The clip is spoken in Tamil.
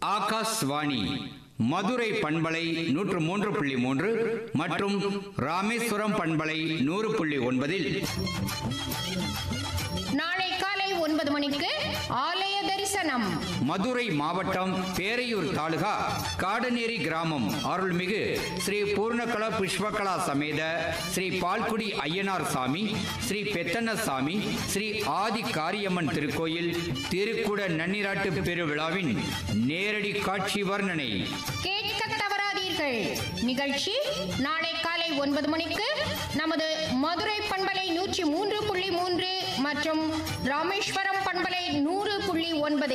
ஆகாஷ்வாணி மதுரை பண்பலை நூற்று மூன்று புள்ளி மூன்று மற்றும் ராமேஸ்வரம் பண்பலை நூறு புள்ளி ஒன்பதில் நாளை காலை ஒன்பது மணிக்கு ஆலய தரிசனம் மதுரை மாவட்டம் பேரையூர் தாலுகா காடநேரி கிராமம் அருள்மிகு ஸ்ரீ பூர்ணகலா புஷ்பகலா சமேத ஸ்ரீ பால்குடி ஐயனார் சாமி ஸ்ரீ பெத்தண்ண சாமி ஸ்ரீ ஆதி காரியம்மன் திருக்கோயில் திருக்குட நன்னிராட்டு பெருவிழாவின் நேரடி காட்சி வர்ணனை கேட்க தவறாதீர்கள் நிகழ்ச்சி நாளை காலை ஒன்பது மணிக்கு நமது மதுரை பண்பலை நூற்றி மூன்று புள்ளி மூன்று மற்றும் ராமேஸ்வரம் பண்பலை நூறு புள்ளி ஒன்பது